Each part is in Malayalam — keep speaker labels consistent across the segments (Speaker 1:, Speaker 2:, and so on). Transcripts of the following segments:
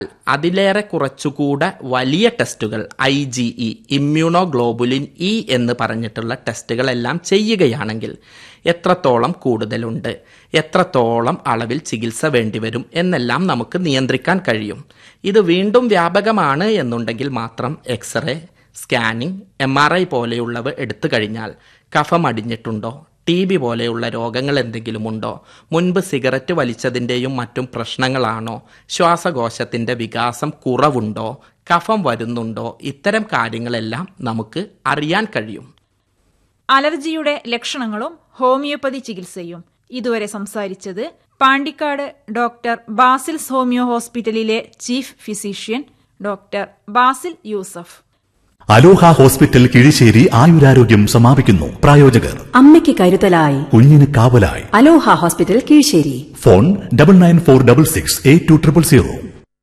Speaker 1: അതിലേറെ കുറച്ചുകൂടെ വലിയ ടെസ്റ്റുകൾ I G E immunoglobulin E എന്ന് പറഞ്ഞിട്ടുള്ള ടെസ്റ്റുകളെല്ലാം ചെയ്യുകയാണെങ്കിൽ എത്രത്തോളം കൂടുതലുണ്ട് എത്രത്തോളം അളവിൽ ചികിത്സ വേണ്ടിവരും എന്നെല്ലാം നമുക്ക് നിയന്ത്രിക്കാൻ കഴിയും ഇത് വീണ്ടും വ്യാപകമാണ് എന്നുണ്ടെങ്കിൽ മാത്രം X ray scanning M R I പോലെയുള്ളവ എടുത്തു കഴിഞ്ഞാൽ കഫം അടിഞ്ഞിട്ടുണ്ടോ ടി ബി പോലെയുള്ള രോഗങ്ങൾ എന്തെങ്കിലും ഉണ്ടോ മുൻപ് സിഗരറ്റ് വലിച്ചതിൻ്റെയും മറ്റും പ്രശ്നങ്ങളാണോ ശ്വാസകോശത്തിൻ്റെ വികാസം കുറവുണ്ടോ കഫം വരുന്നുണ്ടോ ഇത്തരം കാര്യങ്ങളെല്ലാം നമുക്ക് അറിയാൻ കഴിയും
Speaker 2: അലർജിയുടെ ലക്ഷണങ്ങളും ഹോമിയോപ്പതി ചികിത്സയും ഇതുവരെ സംസാരിച്ചത് പാണ്ടിക്കാട് ഡോക്ടർ ബാസിൽസ് ഹോമിയോ ഹോസ്പിറ്റലിലെ chief physician doctor Basil Yusuf
Speaker 3: Aloha hospital Kizhisseri ആയുരാരോഗ്യം സമാപിക്കുന്നു പ്രായോജകർ
Speaker 4: അമ്മയ്ക്ക് കരുതലായി
Speaker 3: കുഞ്ഞിന് കാവലായി
Speaker 4: Aloha hospital Kizhisseri
Speaker 3: phone double nine four double six eight two triple zero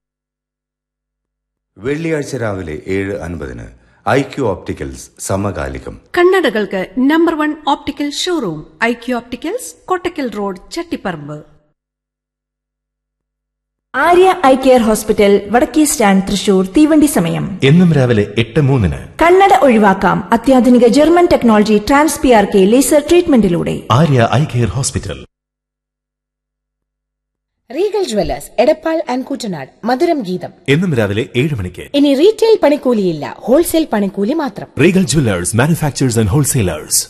Speaker 5: വെള്ളിയാഴ്ച രാവിലെ ഏഴ് അൻപതിന് ഐ ക്യു ഓപ്റ്റിക്കൽസ് സമകാലികം
Speaker 4: കണ്ണടകൾക്ക് number one optical showroom I Q opticals Kottakkal road Chattiparamba
Speaker 6: Arya eye care hospital വടക്കേ സ്റ്റാൻഡ് തൃശൂർ തീവണ്ടി സമയം
Speaker 3: എന്നും രാവിലെ എട്ട് മൂന്നിന്
Speaker 6: കണ്ണട ഒഴിവാക്കാം അത്യാധുനിക German technology trans P R K laser ട്രീറ്റ്മെന്റിലൂടെ
Speaker 3: Arya eye care hospital
Speaker 7: Regal jewellers Edappal and Kuttanad മധുരം ഗീതം
Speaker 3: എന്നും രാവിലെ ഏഴ് മണിക്ക്
Speaker 7: ഇനി റീറ്റെയിൽ പണിക്കൂലിയില്ല ഹോൾസെയിൽ പണിക്കൂലി മാത്രം
Speaker 3: Regal jewellers manufacturers and wholesalers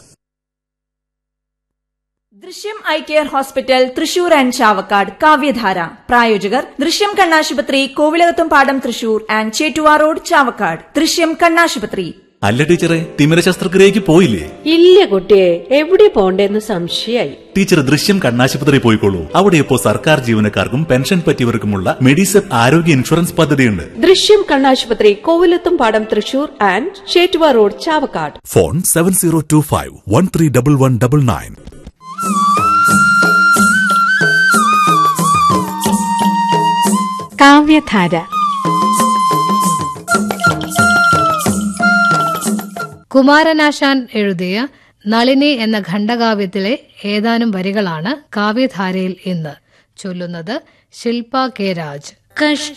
Speaker 6: Drishyam eye care hospital Thrissur and Chavakkad Kavyadhara പ്രായോജകർ ദൃശ്യം കണ്ണാശുപത്രി കോവിലകത്തും പാടം തൃശൂർ ആൻഡ് ചേറ്റുവാ റോഡ് ചാവക്കാട് ദൃശ്യം കണ്ണാശുപത്രി
Speaker 3: അല്ല ടീച്ചറെ തിമിര ശസ്ത്രക്രിയക്ക് പോയില്ലേ
Speaker 8: ഇല്ല കുട്ടിയെ എവിടെ പോണ്ടേന്ന് സംശയായി
Speaker 3: ടീച്ചർ ദൃശ്യം കണ്ണാശുപത്രി പോയിക്കോളൂ അവിടെ ഇപ്പോൾ സർക്കാർ ജീവനക്കാർക്കും പെൻഷൻ പറ്റിയവർക്കുമുള്ള മെഡിസെപ്പ് ആരോഗ്യ ഇൻഷുറൻസ് പദ്ധതിയുണ്ട്
Speaker 8: ദൃശ്യം കണ്ണാശുപത്രി കോവിലത്തും പാടം Thrissur and Chettuva road Chavakkad
Speaker 3: phone seven zero two five one three double one double nine
Speaker 9: Kavyadhara Kumaranasan എഴുതിയ നളിനി എന്ന ഖണ്ഡകാവ്യത്തിലെ ഏതാനും വരികളാണ് കാവ്യധാരയിൽ ഇന്ന് ചൊല്ലുന്നത് ശില്പ കെ രാജ്
Speaker 10: കഷ്ട